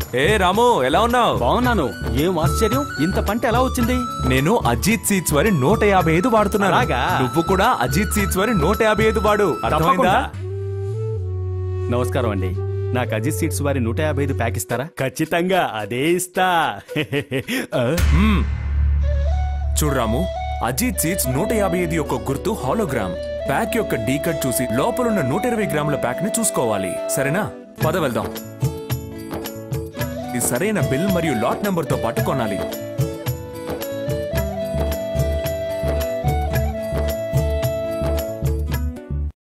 ఏ రాము ఎలా ఉన్నావు బాగున్నాను ఏం ఆశ్చర్యం ఇంత పంట ఎలా వచ్చింది నేను అజిత్ సీట్స్ వారి నూట యాభై ఐదు వాడుతున్నాను అలాగా? నువ్వు కూడా అజిత్ సీట్స్ వారి నూట యాభై ఐదు వాడు అర్థమైందా తప్పకుండా. నమస్కారం అండి నాకు అజిత్ సీట్స్ వారి నూట యాభై ఐదు ప్యాక్ ఇస్తారా ఖచ్చితంగా అదే ఇస్తా ఆ, మ్మ్. చూడు రాము అజిత్ సీట్స్ నూట యాభై ఐదు యొక్క గుర్తు హాలోగ్రామ్ ప్యాక్ యొక్క డీ కట్ చూసి లోపలున్న నూట ఇరవై గ్రాముల ప్యాక్ ని చూసుకోవాలి సరేనా పద వెళ్దాం ఈ సరైన బిల్ మరియు లాట్ నెంబర్ తో పాటు కొనాలి